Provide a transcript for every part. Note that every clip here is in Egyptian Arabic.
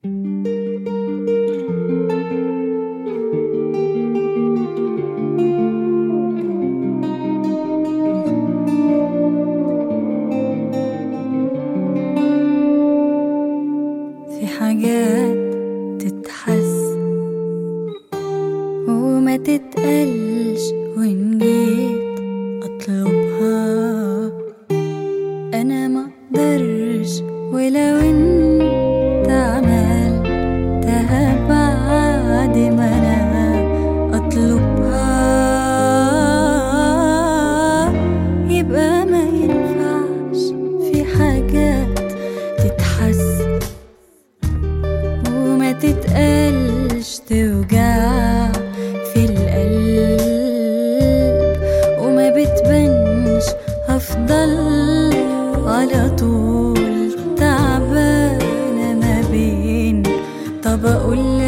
في حاجات تتحس وما تتقلش وإن جيت أطلبها أنا ما أقدرش ولو أنت عملتها بعد ما أنا أطلبها يبقى ما ينفعش في حاجات تتحس وما تتقلش توجع في القلب وما بتبانش هفضل على طول تعبانة ما بين طب أقولك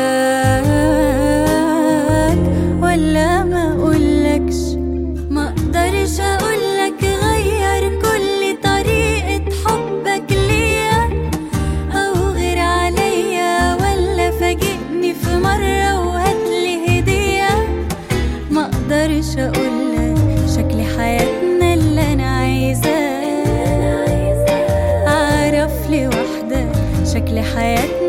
ولا ما أقولكش ما أقدرش أقولك غير كل طريقة حبك ليا أو غير عليا ولا فاجئني في مرة وهاتلي هدية ما اقدرش اقولك شكل حياتنا اللي انا عايزاه اعرف لي واحدة شكل حياتنا